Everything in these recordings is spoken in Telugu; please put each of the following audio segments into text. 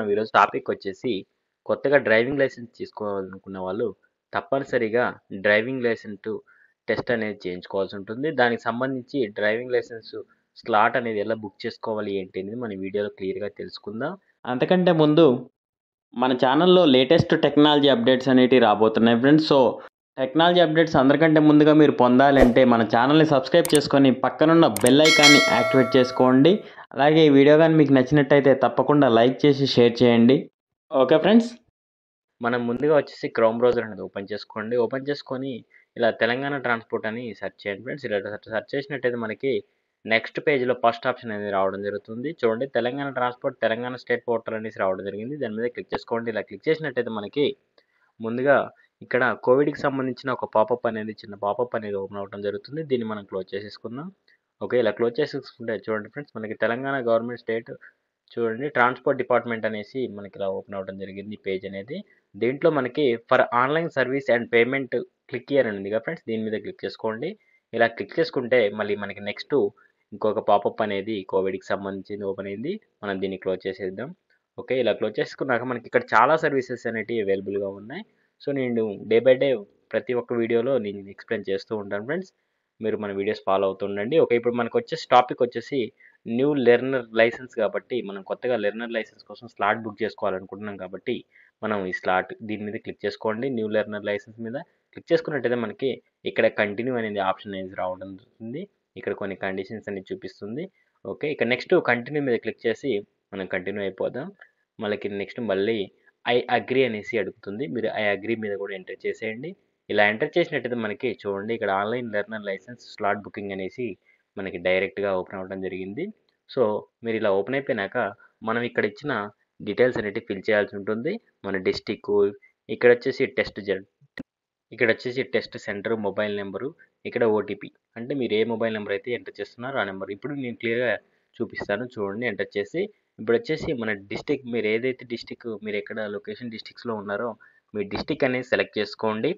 ఈరోజు టాపిక్ వచ్చేసి కొత్తగా డ్రైవింగ్ లైసెన్స్ తీసుకోవాలనుకున్న వాళ్ళు తప్పనిసరిగా డ్రైవింగ్ లైసెన్స్ టెస్ట్ అనేది చేయించుకోవాల్సి ఉంటుంది దానికి సంబంధించి డ్రైవింగ్ లైసెన్స్ స్లాట్ అనేది ఎలా బుక్ చేసుకోవాలి ఏంటి అనేది మన వీడియోలో క్లియర్గా తెలుసుకుందాం అంతకంటే ముందు మన ఛానల్లో లేటెస్ట్ టెక్నాలజీ అప్డేట్స్ అనేటివి రాబోతున్నాయి ఫ్రెండ్స్ సో టెక్నాలజీ అప్డేట్స్ అందరికంటే ముందుగా మీరు పొందాలంటే మన ఛానల్ని సబ్స్క్రైబ్ చేసుకొని పక్కనున్న బెల్ ఐకాన్ని యాక్టివేట్ చేసుకోండి అలాగే ఈ వీడియో కానీ మీకు నచ్చినట్టయితే తప్పకుండా లైక్ చేసి షేర్ చేయండి ఓకే ఫ్రెండ్స్ మనం ముందుగా వచ్చేసి క్రోమ్ బ్రౌజర్ అనేది ఓపెన్ చేసుకోండి ఓపెన్ చేసుకొని ఇలా తెలంగాణ ట్రాన్స్పోర్ట్ అని సెర్చ్ చేయండి ఫ్రెండ్స్ ఇలా సెర్చ్ చేసినట్టయితే మనకి నెక్స్ట్ పేజ్లో ఫస్ట్ ఆప్షన్ అనేది రావడం జరుగుతుంది చూడండి Telangana transport Telangana state portal అనేసి రావడం జరిగింది దాని మీద క్లిక్ చేసుకోండి ఇలా క్లిక్ చేసినట్టయితే మనకి ముందుగా ఇక్కడ కోవిడ్కి సంబంధించిన ఒక పాపప్ అనేది చిన్న పాపప్ అనేది ఓపెన్ అవ్వడం జరుగుతుంది దీన్ని మనం క్లోజ్ చేసేసుకుందాం ఓకే ఇలా క్లోజ్ చేసేసుకుంటే చూడండి ఫ్రెండ్స్ మనకి తెలంగాణ గవర్నమెంట్ స్టేట్ చూడండి ట్రాన్స్పోర్ట్ డిపార్ట్మెంట్ అనేసి మనకి ఇలా ఓపెన్ అవ్వడం జరిగింది ఈ పేజ్ అనేది దీంట్లో మనకి for online service and payment click here అని ఉంది కదా ఫ్రెండ్స్ దీని మీద క్లిక్ చేసుకోండి ఇలా క్లిక్ చేసుకుంటే మళ్ళీ మనకి నెక్స్ట్ ఇంకొక పాపప్ అనేది కోవిడ్కి సంబంధించింది ఓపెన్ అయింది మనం దీన్ని క్లోజ్ చేసేద్దాం ఓకే ఇలా క్లోజ్ చేసుకున్నాక మనకి ఇక్కడ చాలా సర్వీసెస్ అనేవి అవైలబుల్గా ఉన్నాయి సో నేను డే బై డే ప్రతి ఒక్క వీడియోలో నేను ఎక్స్ప్లెయిన్ చేస్తూ ఉంటాను ఫ్రెండ్స్ మీరు మన వీడియోస్ ఫాలో అవుతుండండి ఓకే ఇప్పుడు మనకు వచ్చేసి టాపిక్ వచ్చేసి న్యూ లెర్నర్ లైసెన్స్ కాబట్టి మనం కొత్తగా లెర్నర్ లైసెన్స్ కోసం స్లాట్ బుక్ చేసుకోవాలనుకుంటున్నాం కాబట్టి మనం ఈ స్లాట్ దీని మీద క్లిక్ చేసుకోండి న్యూ లెర్నర్ లైసెన్స్ మీద క్లిక్ చేసుకున్నట్టయితే మనకి ఇక్కడ కంటిన్యూ అనేది ఆప్షన్ అనేది రావడం జరుగుతుంది ఇక్కడ కొన్ని కండిషన్స్ అనేది చూపిస్తుంది ఓకే ఇక నెక్స్ట్ కంటిన్యూ మీద క్లిక్ చేసి మనం కంటిన్యూ అయిపోదాం మనకి నెక్స్ట్ మళ్ళీ ఐ అగ్రి అనేసి అడుగుతుంది మీరు ఐ అగ్రి మీద కూడా ఎంటర్ చేసేయండి ఇలా ఎంటర్ చేసినట్టయితే మనకి చూడండి ఇక్కడ online learner licence slot booking అనేసి మనకి డైరెక్ట్గా ఓపెన్ అవ్వడం జరిగింది సో మీరు ఇలా ఓపెన్ అయిపోయినాక మనం ఇక్కడ ఇచ్చిన డీటెయిల్స్ అనేవి ఫిల్ చేయాల్సి ఉంటుంది మన డిస్టిక్ ఇక్కడ వచ్చేసి టెస్ట్ జ ఇక్కడ వచ్చేసి టెస్ట్ సెంటర్ మొబైల్ నెంబరు ఇక్కడ ఓటీపీ అంటే మీరు ఏ మొబైల్ నెంబర్ అయితే ఎంటర్ చేస్తున్నారో ఆ నెంబర్ ఇప్పుడు నేను క్లియర్గా చూపిస్తాను చూడండి ఎంటర్ చేసి ఇప్పుడు వచ్చేసి మన డిస్టిక్ మీరు ఏదైతే డిస్టిక్ మీరు ఎక్కడ లొకేషన్ డిస్టిక్స్లో ఉన్నారో మీ డిస్టిక్ అనేది సెలెక్ట్ చేసుకోండి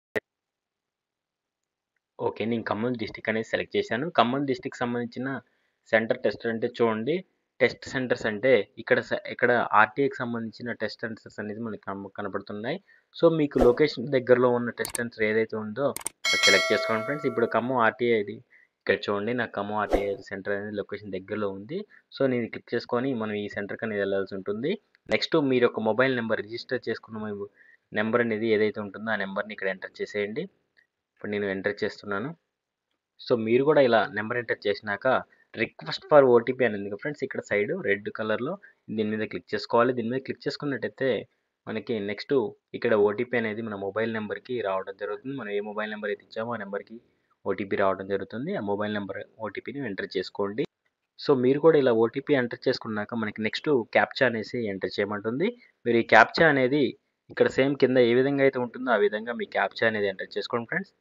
ఓకే నేను ఖమ్మం డిస్టిక్ అనేది సెలెక్ట్ చేశాను ఖమ్మం డిస్టిక్ సంబంధించిన సెంటర్ టెస్ట్ అంటే చూడండి టెస్ట్ సెంటర్స్ అంటే ఇక్కడ ఇక్కడ ఆర్టీఏకి సంబంధించిన టెస్ట్ సెంటర్స్ అనేది మనకి కనపడుతున్నాయి సో మీకు లొకేషన్ దగ్గరలో ఉన్న టెస్ట్ సెంటర్ ఏదైతే ఉందో అది సెలెక్ట్ చేసుకోండి ఫ్రెండ్స్ ఇప్పుడు ఖమ్మం ఆర్టీఏ ఇది ఇక్కడ చూడండి నాకు ఖమ్మం ఆర్టీఏ సెంటర్ అనేది లొకేషన్ దగ్గరలో ఉంది సో నేను క్లిక్ చేసుకొని మనం ఈ సెంటర్కి అనేది వెళ్ళాల్సి ఉంటుంది నెక్స్ట్ మీరు ఒక మొబైల్ నెంబర్ రిజిస్టర్ చేసుకున్న నెంబర్ అనేది ఏదైతే ఉంటుందో ఆ నెంబర్ని ఇక్కడ ఎంటర్ చేసేయండి ఇప్పుడు నేను ఎంటర్ చేస్తున్నాను సో మీరు కూడా ఇలా నెంబర్ ఎంటర్ చేసినాక రిక్వెస్ట్ ఫర్ ఓటీపీ అని ఉంది ఫ్రెండ్స్ ఇక్కడ సైడ్ రెడ్ కలర్లో దీని మీద క్లిక్ చేసుకోవాలి దీని మీద క్లిక్ చేసుకున్నట్టయితే మనకి నెక్స్ట్ ఇక్కడ ఓటీపీ అనేది మన మొబైల్ నెంబర్కి రావడం జరుగుతుంది మనం ఏ మొబైల్ నెంబర్ అయితే ఇచ్చామో ఆ నెంబర్కి ఓటీపీ రావడం జరుగుతుంది ఆ మొబైల్ నెంబర్ ఓటీపీని ఎంటర్ చేసుకోండి సో మీరు కూడా ఇలా ఓటీపీ ఎంటర్ చేసుకున్నాక మనకి నెక్స్ట్ క్యాప్చా అనేసి ఎంటర్ చేయమంటుంది మీరు ఈ క్యాప్చా అనేది ఇక్కడ సేమ్ కింద ఏ విధంగా అయితే ఉంటుందో ఆ విధంగా మీ క్యాప్చా అనేది ఎంటర్ చేసుకోండి ఫ్రెండ్స్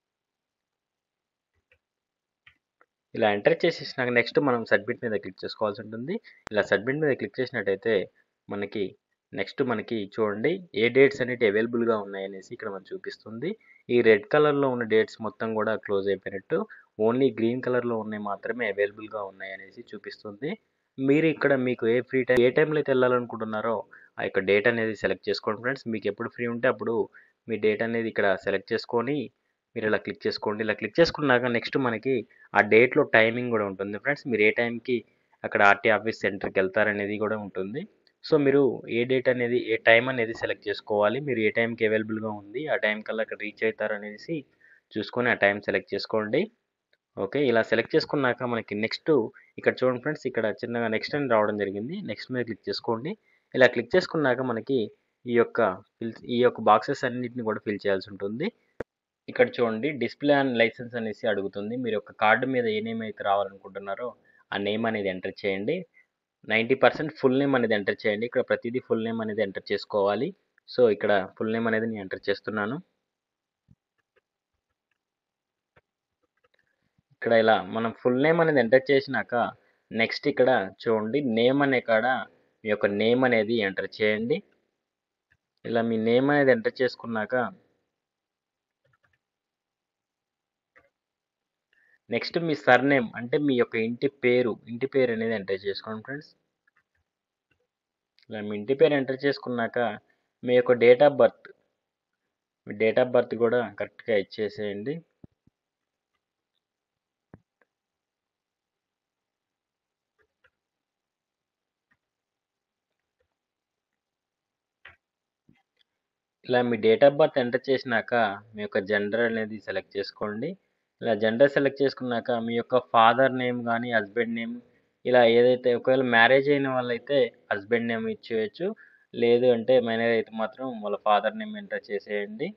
ఇలా ఎంటర్ చేసేసినాక నెక్స్ట్ మనం సబ్మిట్ మీద క్లిక్ చేసుకోవాల్సి ఉంటుంది ఇలా సబ్మిట్ మీద క్లిక్ చేసినట్టయితే మనకి నెక్స్ట్ మనకి చూడండి ఏ డేట్స్ అనేవి అవైలబుల్గా ఉన్నాయనేసి ఇక్కడ మనకు చూపిస్తుంది ఈ రెడ్ కలర్లో ఉన్న డేట్స్ మొత్తం కూడా క్లోజ్ అయిపోయినట్టు ఓన్లీ గ్రీన్ కలర్లో ఉన్నాయి మాత్రమే అవైలబుల్గా ఉన్నాయి అనేసి చూపిస్తుంది మీరు ఇక్కడ మీకు ఏ ఫ్రీ టైం ఏ టైంలో అయితే వెళ్ళాలనుకుంటున్నారో ఆ యొక్క డేట్ అనేది సెలెక్ట్ చేసుకోండి ఫ్రెండ్స్ మీకు ఎప్పుడు ఫ్రీ ఉంటే అప్పుడు మీ డేట్ అనేది ఇక్కడ సెలెక్ట్ చేసుకొని మీరు ఇలా క్లిక్ చేసుకోండి ఇలా క్లిక్ చేసుకున్నాక నెక్స్ట్ మనకి ఆ డేట్లో టైమింగ్ కూడా ఉంటుంది ఫ్రెండ్స్ మీరు ఏ టైంకి అక్కడ ఆర్టీ ఆఫీస్ సెంటర్కి వెళ్తారనేది కూడా ఉంటుంది సో మీరు ఏ డేట్ అనేది ఏ టైం అనేది సెలెక్ట్ చేసుకోవాలి మీరు ఏ టైంకి అవైలబుల్గా ఉంది ఆ టైం కల్లా అక్కడ రీచ్ అవుతారనేసి చూసుకొని ఆ టైం సెలెక్ట్ చేసుకోండి ఓకే ఇలా సెలెక్ట్ చేసుకున్నాక మనకి నెక్స్ట్ ఇక్కడ చూడండి ఫ్రెండ్స్ ఇక్కడ చిన్నగా నెక్స్ట్ అని రావడం జరిగింది నెక్స్ట్ మీద క్లిక్ చేసుకోండి ఇలా క్లిక్ చేసుకున్నాక మనకి ఈ యొక్క ఫిల్ ఈ యొక్క బాక్సెస్ అన్నింటిని కూడా ఫిల్ చేయాల్సి ఉంటుంది ఇక్కడ చూడండి డిస్ప్లే అండ్ లైసెన్స్ అనేసి అడుగుతుంది మీరు ఒక కార్డు మీద ఏ నేమ్ అయితే రావాలనుకుంటున్నారో ఆ నేమ్ అనేది ఎంటర్ చేయండి నైంటీ పర్సెంట్ ఫుల్ నేమ్ అనేది ఎంటర్ చేయండి ఇక్కడ ప్రతిదీ ఫుల్ నేమ్ అనేది ఎంటర్ చేసుకోవాలి సో ఇక్కడ ఫుల్ నేమ్ అనేది నేను ఎంటర్ చేస్తున్నాను ఇక్కడ ఇలా మనం ఫుల్ నేమ్ అనేది ఎంటర్ చేసినాక నెక్స్ట్ ఇక్కడ చూడండి నేమ్ అనే కాడ మీ యొక్క నేమ్ అనేది ఎంటర్ చేయండి ఇలా మీ నేమ్ అనేది ఎంటర్ చేసుకున్నాక నెక్స్ట్ మీ సర్నేమ్ అంటే మీ యొక్క ఇంటి పేరు ఇంటి పేరు అనేది ఎంటర్ చేసుకోండి ఫ్రెండ్స్ ఇలా మీ ఇంటి పేరు ఎంటర్ చేసుకున్నాక మీ యొక్క డేట్ ఆఫ్ బర్త్ మీ డేట్ ఆఫ్ బర్త్ కూడా కరెక్ట్గా ఇచ్చేసేయండి ఇలా మీ డేట్ ఆఫ్ బర్త్ ఎంటర్ చేసినాక మీ యొక్క జెండర్ అనేది సెలెక్ట్ చేసుకోండి ఇలా జెండర్ సెలెక్ట్ చేసుకున్నాక మీ యొక్క ఫాదర్ నేమ్ కానీ హస్బెండ్ నేమ్ ఇలా ఏదైతే ఒకవేళ మ్యారేజ్ అయిన వాళ్ళైతే హస్బెండ్ నేమ్ ఇచ్చేయచ్చు లేదు అంటే మైనర్ అయితే మాత్రం వాళ్ళ ఫాదర్ నేమ్ ఎంటర్ చేసేయండి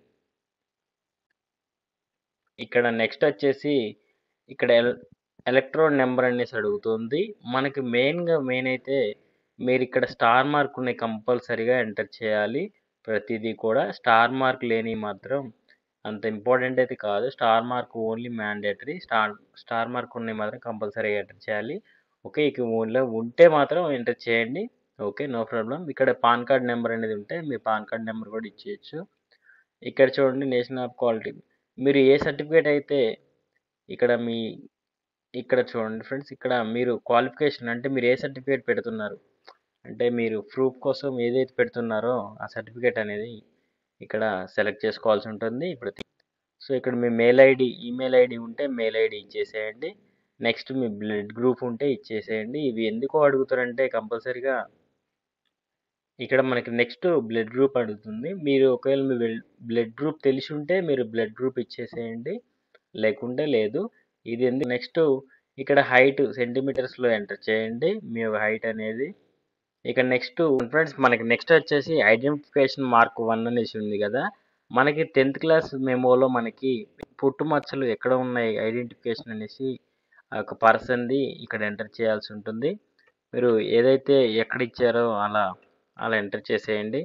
ఇక్కడ నెక్స్ట్ వచ్చేసి ఇక్కడ ఎల్ ఎలక్ట్రోడ్ నెంబర్ అనేసి అడుగుతుంది మనకి మెయిన్గా మెయిన్ అయితే మీరు ఇక్కడ స్టార్ మార్క్ ఉన్నాయి కంపల్సరీగా ఎంటర్ చేయాలి ప్రతిదీ కూడా స్టార్ మార్క్ లేని మాత్రం అంత ఇంపార్టెంట్ అయితే కాదు star mark only mandatory star star mark ఉన్నాయి మాత్రం కంపల్సరీగా ఎంటర్ చేయాలి ఓకే ఇక ఓన్లో ఉంటే మాత్రం ఎంటర్ చేయండి ఓకే నో ప్రాబ్లం ఇక్కడ పాన్ కార్డ్ నెంబర్ అనేది ఉంటే మీ పాన్ కార్డ్ నెంబర్ కూడా ఇచ్చేయచ్చు ఇక్కడ చూడండి నేషన్ ఆఫ్ క్వాలిటీ మీరు ఏ సర్టిఫికేట్ అయితే ఇక్కడ మీ ఇక్కడ చూడండి ఫ్రెండ్స్ ఇక్కడ మీరు క్వాలిఫికేషన్ అంటే మీరు ఏ సర్టిఫికేట్ పెడుతున్నారు అంటే మీరు ప్రూఫ్ కోసం ఏదైతే పెడుతున్నారో ఆ సర్టిఫికేట్ అనేది ఇక్కడ సెలెక్ట్ చేసుకోవాల్సి ఉంటుంది ఇప్పుడు సో ఇక్కడ మీ మెయిల్ ఐడి ఈమెయిల్ ఐడి ఉంటే మెయిల్ ఐడి ఇచ్చేసేయండి నెక్స్ట్ మీ బ్లడ్ గ్రూప్ ఉంటే ఇచ్చేసేయండి ఇవి ఎందుకు అడుగుతారంటే కంపల్సరీగా ఇక్కడ మనకి నెక్స్ట్ బ్లడ్ గ్రూప్ అడుగుతుంది మీరు ఒకవేళ మీ బ్లడ్ గ్రూప్ తెలిసి ఉంటే మీరు బ్లడ్ గ్రూప్ ఇచ్చేసేయండి లేకుంటే లేదు ఇది ఎందుకు నెక్స్ట్ ఇక్కడ హైట్ సెంటీమీటర్స్లో ఎంటర్ చేయండి మీ హైట్ అనేది ఇక నెక్స్ట్ ఫ్రెండ్స్ మనకి నెక్స్ట్ వచ్చేసి ఐడెంటిఫికేషన్ మార్క్ వన్ అనేసి ఉంది కదా మనకి టెన్త్ క్లాస్ మెమోలో మనకి పుట్టుమచ్చలు ఎక్కడ ఉన్నాయి ఐడెంటిఫికేషన్ అనేసి ఒక పర్సన్ది ఇక్కడ ఎంటర్ చేయాల్సి ఉంటుంది మీరు ఏదైతే ఎక్కడ ఇచ్చారో అలా అలా ఎంటర్ చేసేయండి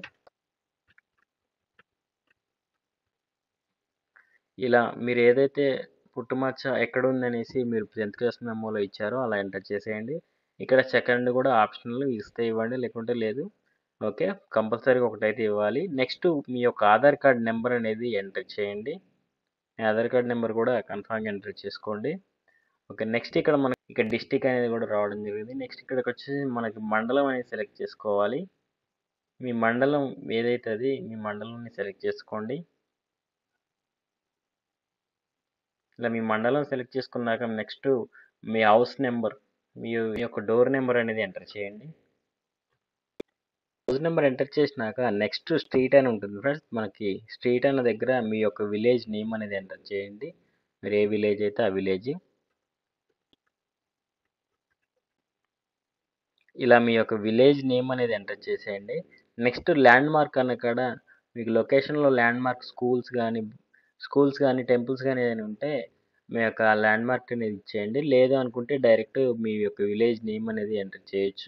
ఇలా మీరు ఏదైతే పుట్టుమచ్చ ఎక్కడ ఉందనేసి మీరు టెన్త్ క్లాస్ మెమోలో ఇచ్చారో అలా ఎంటర్ చేసేయండి ఇక్కడ సెకండ్ కూడా ఆప్షనల్ ఇస్తే ఇవ్వండి లేకుంటే లేదు ఓకే కంపల్సరీగా ఒకటైతే ఇవ్వాలి నెక్స్ట్ మీ యొక్క ఆధార్ కార్డ్ నెంబర్ అనేది ఎంటర్ చేయండి మీ ఆధార్ కార్డ్ నెంబర్ కూడా కన్ఫామ్గా ఎంటర్ చేసుకోండి ఓకే నెక్స్ట్ ఇక్కడ మనకి ఇక్కడ డిస్టిక్ అనేది కూడా రావడం జరిగింది నెక్స్ట్ ఇక్కడికి వచ్చేసి మనకి మండలం అనేది సెలెక్ట్ చేసుకోవాలి మీ మండలం ఏదైతే అది మీ మండలంని సెలెక్ట్ చేసుకోండి ఇలా మీ మండలం సెలెక్ట్ చేసుకున్నాక నెక్స్ట్ మీ హౌస్ నెంబర్ మీ యొక్క డోర్ నెంబర్ అనేది ఎంటర్ చేయండి హౌస్ నెంబర్ ఎంటర్ చేసినాక నెక్స్ట్ స్ట్రీట్ అని ఉంటుంది ఫ్రెండ్స్ మనకి స్ట్రీట్ అన్న దగ్గర మీ యొక్క విలేజ్ నేమ్ అనేది ఎంటర్ చేయండి మీరు ఏ విలేజ్ అయితే ఆ విలేజ్ ఇలా మీ యొక్క విలేజ్ నేమ్ అనేది ఎంటర్ చేసేయండి నెక్స్ట్ ల్యాండ్ మార్క్ అన్న కాడ మీకు లొకేషన్లో ల్యాండ్ మార్క్ స్కూల్స్ కానీ స్కూల్స్ కానీ టెంపుల్స్ కానీ ఏదైనా ఉంటే మీ యొక్క ల్యాండ్ మార్క్ అనేది ఇచ్చేయండి లేదు అనుకుంటే డైరెక్ట్ మీ యొక్క విలేజ్ నేమ్ అనేది ఎంటర్ చేయొచ్చు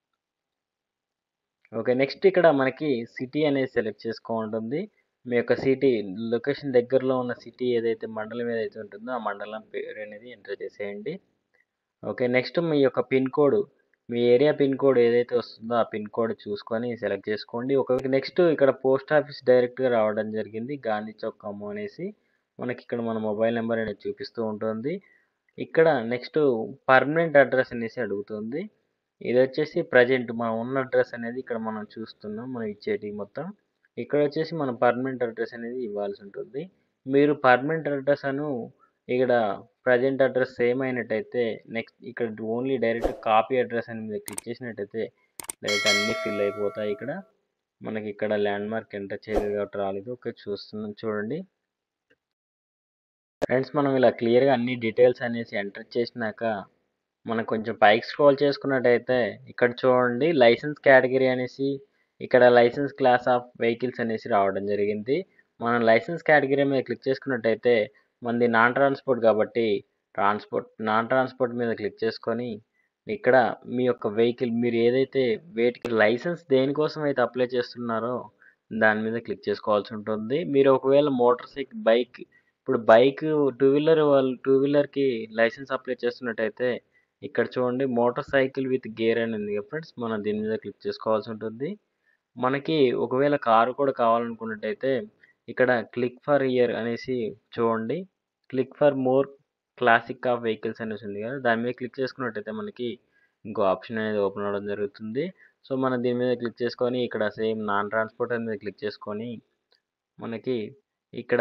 ఓకే నెక్స్ట్ ఇక్కడ మనకి సిటీ అనేది సెలెక్ట్ చేసుకోవాలంటుంది మీ యొక్క సిటీ లొకేషన్ దగ్గరలో ఉన్న సిటీ ఏదైతే మండలం ఏదైతే ఉంటుందో ఆ మండలం పేరు అనేది ఎంటర్ చేసేయండి ఓకే నెక్స్ట్ మీ యొక్క పిన్ కోడ్ మీ ఏరియా పిన్ కోడ్ ఏదైతే వస్తుందో ఆ పిన్ కోడ్ చూసుకొని సెలెక్ట్ చేసుకోండి ఒక నెక్స్ట్ ఇక్కడ పోస్ట్ ఆఫీస్ డైరెక్ట్గా రావడం జరిగింది గాంధీ చౌక్ ఖమ్మం అనేసి మనకి ఇక్కడ మన మొబైల్ నెంబర్ అనేది చూపిస్తూ ఉంటుంది ఇక్కడ నెక్స్ట్ పర్మనెంట్ అడ్రస్ అనేసి అడుగుతుంది ఇది వచ్చేసి ప్రజెంట్ మనం ఉన్న అడ్రస్ అనేది ఇక్కడ మనం చూస్తున్నాం మనం ఇచ్చేటి మొత్తం ఇక్కడ వచ్చేసి మనం పర్మనెంట్ అడ్రస్ అనేది ఇవ్వాల్సి ఉంటుంది మీరు పర్మనెంట్ అడ్రస్ అను ఇక్కడ ప్రజెంట్ అడ్రస్ సేమ్ అయినట్టయితే నెక్స్ట్ ఇక్కడ ఓన్లీ డైరెక్ట్ కాపీ అడ్రస్ అని మీద క్లిక్ చేసినట్టయితే డైరెక్ట్ అన్నీ ఫిల్ అయిపోతాయి ఇక్కడ మనకి ఇక్కడ ల్యాండ్ మార్క్ ఎంటర్ చేయలేదు కాబట్టి రాలేదు ఓకే చూస్తున్నాం చూడండి ఫ్రెండ్స్ మనం ఇలా క్లియర్గా అన్ని డీటెయిల్స్ అనేసి ఎంటర్ చేసినాక మనం కొంచెం పైకి స్క్రోల్ చేసుకున్నట్టయితే ఇక్కడ చూడండి లైసెన్స్ కేటగిరీ అనేసి ఇక్కడ లైసెన్స్ క్లాస్ ఆఫ్ వెహికల్స్ అనేసి రావడం జరిగింది మనం లైసెన్స్ కేటగిరీ మీద క్లిక్ చేసుకున్నట్టయితే మనది నాన్ ట్రాన్స్పోర్ట్ కాబట్టి ట్రాన్స్పోర్ట్ నాన్ ట్రాన్స్పోర్ట్ మీద క్లిక్ చేసుకొని ఇక్కడ మీ యొక్క వెహికల్ మీరు ఏదైతే వేటికి లైసెన్స్ దేనికోసం అయితే అప్లై చేస్తున్నారో దాని మీద క్లిక్ చేసుకోవాల్సి ఉంటుంది మీరు ఒకవేళ మోటార్ సైకిల్ బైక్ ఇప్పుడు బైక్ టూ వీలర్ వాళ్ళు టూ వీలర్కి లైసెన్స్ అప్లై చేస్తున్నట్టయితే ఇక్కడ చూడండి మోటార్ సైకిల్ విత్ గేర్ అని ఉంది ఫ్రెండ్స్ మనం దీని మీద క్లిక్ చేసుకోవాల్సి ఉంటుంది మనకి ఒకవేళ కారు కూడా కావాలనుకున్నట్టయితే ఇక్కడ క్లిక్ ఫర్ ఇయర్ అనేసి చూడండి click for more classic of vehicles అనేసి ఉంది కదా దాని మీద క్లిక్ చేసుకున్నట్టయితే మనకి ఇంకో ఆప్షన్ అనేది ఓపెన్ అవ్వడం జరుగుతుంది సో మనం దీని మీద క్లిక్ చేసుకొని ఇక్కడ సేమ్ నాన్ ట్రాన్స్పోర్ట్ మీద క్లిక్ చేసుకొని మనకి ఇక్కడ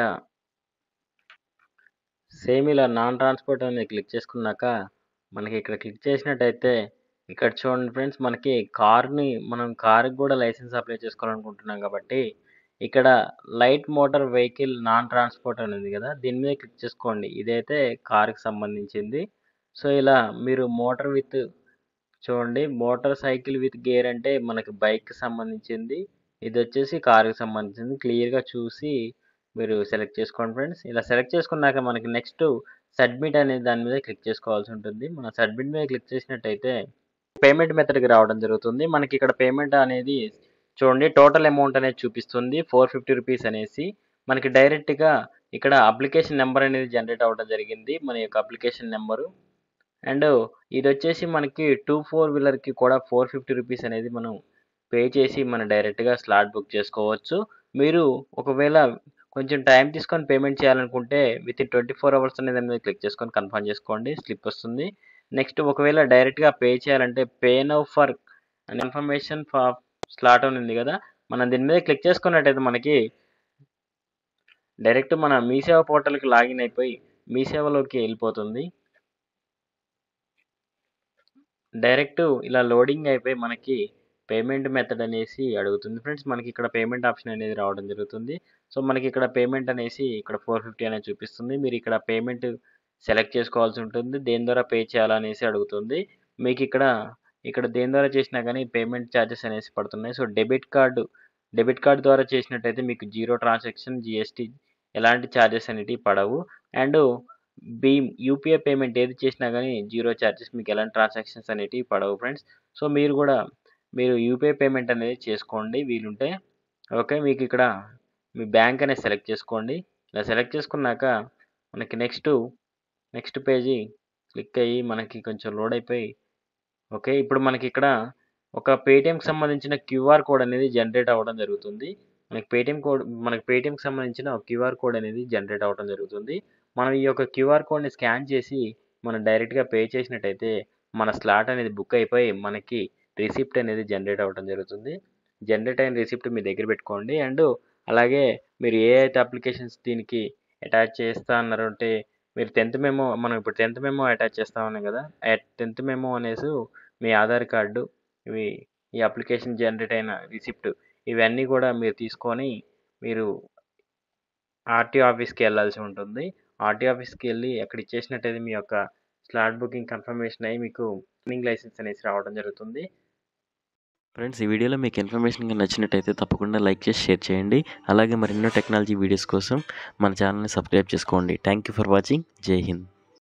సేమ్ ఇలా నాన్ ట్రాన్స్పోర్ట్ అనేది క్లిక్ చేసుకున్నాక మనకి ఇక్కడ క్లిక్ చేసినట్టయితే ఇక్కడ చూడండి ఫ్రెండ్స్ మనకి కార్ని మనం కార్కి కూడా లైసెన్స్ అప్లై చేసుకోవాలనుకుంటున్నాం కాబట్టి ఇక్కడ light motor vehicle non transport అనేది కదా దీని మీద క్లిక్ చేసుకోండి ఇదైతే కార్కి సంబంధించింది సో ఇలా మీరు మోటార్ విత్ చూడండి మోటార్ సైకిల్ విత్ గేర్ అంటే మనకి బైక్కి సంబంధించింది ఇది వచ్చేసి కార్కి సంబంధించింది క్లియర్గా చూసి మీరు సెలెక్ట్ చేసుకోండి ఫ్రెండ్స్ ఇలా సెలెక్ట్ చేసుకున్నాక మనకి నెక్స్ట్ సబ్మిట్ అనే దాని మీద క్లిక్ చేసుకోవాల్సి ఉంటుంది మన సబ్మిట్ మీద క్లిక్ చేసినట్టయితే పేమెంట్ మెథడ్కి రావడం జరుగుతుంది మనకి ఇక్కడ పేమెంట్ అనేది చూడండి టోటల్ అమౌంట్ అనేది చూపిస్తుంది ఫోర్ ఫిఫ్టీ రూపీస్ అనేసి మనకి డైరెక్ట్గా ఇక్కడ అప్లికేషన్ నెంబర్ అనేది జనరేట్ అవ్వడం జరిగింది మన యొక్క అప్లికేషన్ నెంబరు అండ్ ఇది వచ్చేసి మనకి టూ ఫోర్ వీలర్కి కూడా ఫోర్ ఫిఫ్టీ రూపీస్ అనేది మనం పే చేసి మనం డైరెక్ట్గా స్లాట్ బుక్ చేసుకోవచ్చు మీరు ఒకవేళ కొంచెం టైం తీసుకొని పేమెంట్ చేయాలనుకుంటే within twenty four hours అనేది దాని మీద క్లిక్ చేసుకొని కన్ఫర్మ్ చేసుకోండి స్లిప్ వస్తుంది నెక్స్ట్ ఒకవేళ డైరెక్ట్గా పే చేయాలంటే pay now for confirmation for slot అని ఉంది కదా మనం దీని మీద క్లిక్ చేసుకున్నట్టయితే మనకి డైరెక్ట్ మన మీ సేవ పోర్టల్కి లాగిన్ అయిపోయి మీ సేవలోకి వెళ్ళిపోతుంది డైరెక్ట్ ఇలా లోడింగ్ అయిపోయి మనకి పేమెంట్ మెథడ్ అనేసి అడుగుతుంది ఫ్రెండ్స్ మనకి ఇక్కడ పేమెంట్ ఆప్షన్ అనేది రావడం జరుగుతుంది సో మనకి ఇక్కడ పేమెంట్ అనేసి ఇక్కడ ఫోర్ ఫిఫ్టీ అనేది చూపిస్తుంది మీరు ఇక్కడ పేమెంట్ సెలెక్ట్ చేసుకోవాల్సి ఉంటుంది దేని ద్వారా పే చేయాలనేసి అడుగుతుంది మీకు ఇక్కడ ఇక్కడ దేని ద్వారా చేసినా కానీ పేమెంట్ ఛార్జెస్ అనేసి పడుతున్నాయి so debit card debit card ద్వారా చేసినట్టయితే మీకు జీరో ట్రాన్సాక్షన్ జిఎస్టీ ఎలాంటి ఛార్జెస్ అనేటివి పడవు అండ్ భీమ్ యూపీఐ పేమెంట్ ఏది చేసినా కానీ జీరో ఛార్జెస్ మీకు ఎలాంటి ట్రాన్సాక్షన్స్ అనేటివి పడవు ఫ్రెండ్స్ సో మీరు కూడా మీరు యూపీఐ పేమెంట్ అనేది చేసుకోండి వీలుంటే ఓకే మీకు ఇక్కడ మీ బ్యాంక్ అనేది సెలెక్ట్ చేసుకోండి ఇలా సెలెక్ట్ చేసుకున్నాక మనకి నెక్స్ట్ నెక్స్ట్ పేజీ క్లిక్ అయ్యి మనకి కొంచెం లోడ్ అయిపోయి ఓకే ఇప్పుడు మనకి ఇక్కడ ఒక పేటిఎంకి సంబంధించిన క్యూఆర్ కోడ్ అనేది జనరేట్ అవ్వడం జరుగుతుంది మనకి పేటిఎం కోడ్ మనకి పేటిఎంకి సంబంధించిన క్యూఆర్ కోడ్ అనేది జనరేట్ అవ్వడం జరుగుతుంది మనం ఈ యొక్క క్యూఆర్ కోడ్ని స్కాన్ చేసి మనం డైరెక్ట్గా పే చేసినట్టయితే మన స్లాట్ అనేది బుక్ అయిపోయి మనకి రిసిప్ట్ అనేది జనరేట్ అవ్వడం జరుగుతుంది జనరేట్ అయిన రిసిప్ట్ మీ దగ్గర పెట్టుకోండి అండ్ అలాగే మీరు ఏ అయితే అప్లికేషన్స్ దీనికి అటాచ్ చేస్తా అన్నారు అంటే మీరు టెన్త్ మెమో మనం ఇప్పుడు టెన్త్ మెమో అటాచ్ చేస్తా ఉన్నాం కదా టెన్త్ మెమో అనేసి మీ ఆధార్ కార్డు ఇవి ఈ అప్లికేషన్ జనరేట్ అయిన రిసిప్ట్ ఇవన్నీ కూడా మీరు తీసుకొని మీరు ఆర్టీఓ ఆఫీస్కి వెళ్ళాల్సి ఉంటుంది ఆర్టీఓ ఆఫీస్కి వెళ్ళి అక్కడ ఇచ్చేసినట్టయితే మీ యొక్క స్లాట్ బుకింగ్ కన్ఫర్మేషన్ అయ్యి మీకు రన్నింగ్ లైసెన్స్ అనేసి రావడం జరుగుతుంది ఫ్రెండ్స్ ఈ వీడియోలో మీకు ఇన్ఫర్మేషన్ కనుక నచ్చినట్టయితే తప్పకుండా లైక్ చేసి షేర్ చేయండి అలాగే మరెన్నో టెక్నాలజీ వీడియోస్ కోసం మన ఛానల్ని సబ్స్క్రైబ్ చేసుకోండి థ్యాంక్ యూ ఫర్ వాచింగ్ జై హింద్